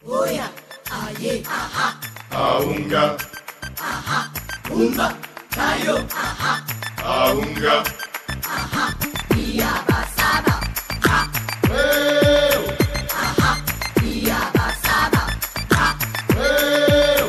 Aunga. Umba. Tayo. Aunga. Weo. Weo.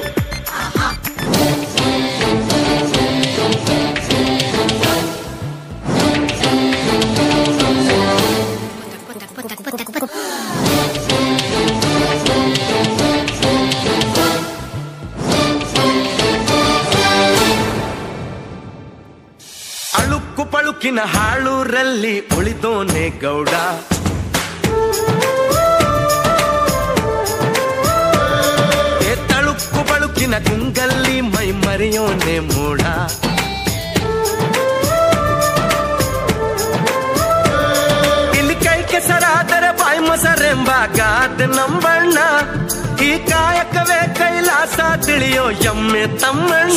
ಅಳುಕು ಪಳುಕಿನ ಹಾಳೂರಲ್ಲಿ ಉಳಿದೋನೆ Gowda ಏ ತಳುಕು ಬಳುಕಿನ ಗುಂಗಲ್ಲಿ ಮೈ ಮರೆಯೋನೆ ಮೂಡ ಇಲ್ಲಿ ಕೈ ಕೆಸರಾದರೆ ಬಾಯಿ ಮೊಸರೆಂಬ ಗಾದ ನಂಬಣ್ಣ ಈ ಕಾಯಕವೇ ಕೈಲಾಸ ತಿಳಿಯೋ ಎಮ್ಮೆ ತಮ್ಮಣ್ಣ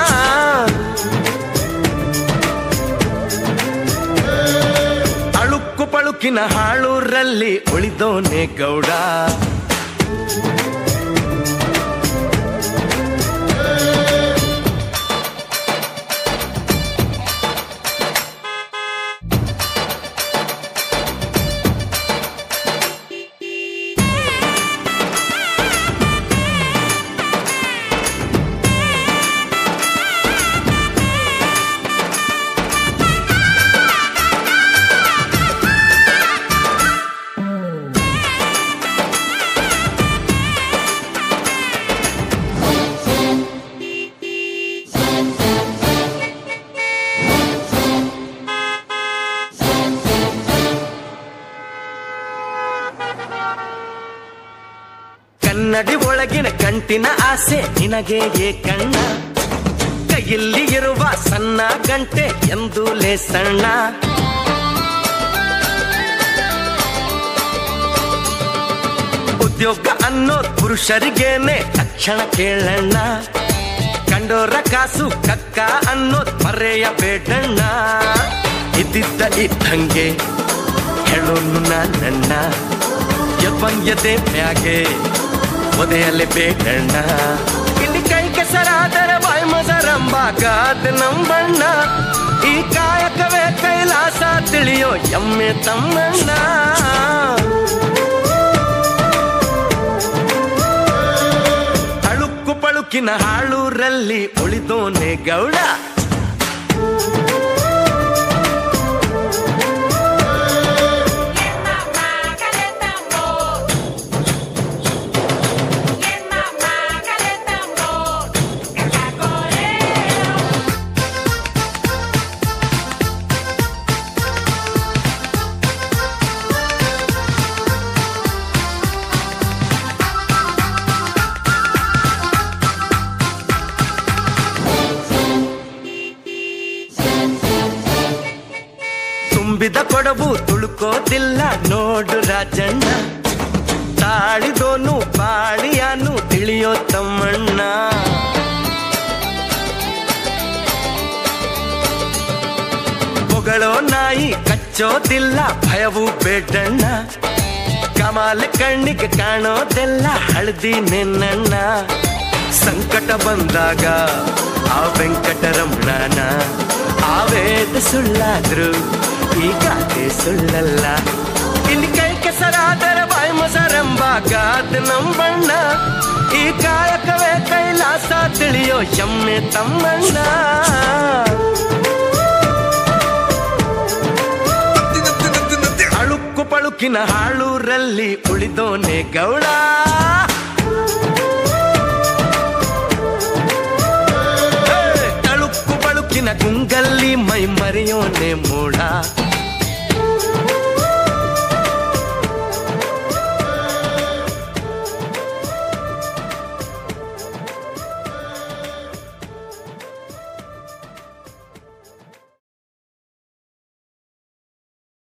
ಅಳುಕು ಪಳುಕಿನ ಹಾಳೂರಲ್ಲಿ ಉಳಿದೋನೆ ಗೌಡ ಕನ್ನಡಿ ಒಳಗಿನ ಕಂಟಿನ ಆಸೆ ನಿನಗೆ ಏ ಕಣ್ಣ ಕೈಯಲ್ಲಿ ಇರುವ ಸಣ್ಣ ಗಂಟೆ ಎಂದು ಸಣ್ಣ ಉದ್ಯೋಗ ಅನ್ನೋದ್ ಪುರುಷರಿಗೇನೆ ತಕ್ಷಣ ಕೇಳಣ್ಣ ಕಂಡೋರ ಕಾಸು ಕಕ್ಕ ಅನ್ನೋದ್ ಮರೆಯಬೇಡಣ್ಣ ಇದ್ದಿದ್ದ ಇದ್ದಂಗೆ ಹೇಳೋನು ನನ್ನ ಯಬ್ಬಂಗ್ಯತೆ ಮ್ಯಾಗೆ ಒದೆಯಲೆ ಬೇಡಣ್ಣ ಇಲ್ಲಿ ಕೈ ಕೆಸರಾದರೆ ಬಾಯಿ ಮೊಸರಂಬ ಗಾದ ನಂಬಣ್ಣ ಈ ಕಾಯಕವೇ ಕೈಲಾಸ ತಿಳಿಯೋ ಎಮ್ಮೆ ತಮ್ಮಣ್ಣ ಅಳುಕು ಪಳುಕಿನ ಹಾಳೂರಲ್ಲಿ ಉಳಿದೋನೆ ಗೌಡ ತುಂಬಿದ ಕೊಡವು ತುಳುಕೋದಿಲ್ಲ ನೋಡು ರಾಜಣ್ಣ ತಾಳಿದೋನು ಬಾಳಿಯಾನು ತಿಳಿಯೋ ತಮ್ಮಣ್ಣ ಹೊಗಳೋ ನಾಯಿ ಕಚ್ಚೋದಿಲ್ಲ ಭಯವು ಬೇಡಣ್ಣ ಕಮಾಲ ಕಣ್ಣಿಗೆ ಕಾಣೋದೆಲ್ಲ ಹಳದಿ ನಿನ್ನಣ್ಣ ಸಂಕಟ ಬಂದಾಗ ಆ ವೆಂಕಟರಮಣನ ಆವೇದ ಸುಳ್ಳಾದ್ರು ಈ ಗಾದೆ ಸುಳ್ಳಲ್ಲ ಇಲ್ಲಿ ಕೈ ಕೆಸರಾದರೆ ಬಾಯಿ ಮೊಸರೆಂಬ ಗಾದ ನಂಬಣ್ಣ ಈ ಕಾಯಕವೇ ಕೈಲಾಸ ತಿಳಿಯೋ ಎಮ್ಮೆ ತಮ್ಮಣ್ಣ ಅಳುಕು ಪಳುಕಿನ ಹಾಳೂರಲ್ಲಿ ಉಳಿದೋನೆ ಗೌಡ ಹೇ, ತಳುಕು ಬಳುಕಿನ ಗುಂಗಲ್ಲಿ ಮೈ ಮರೆಯೋನೆ ಮೂಡ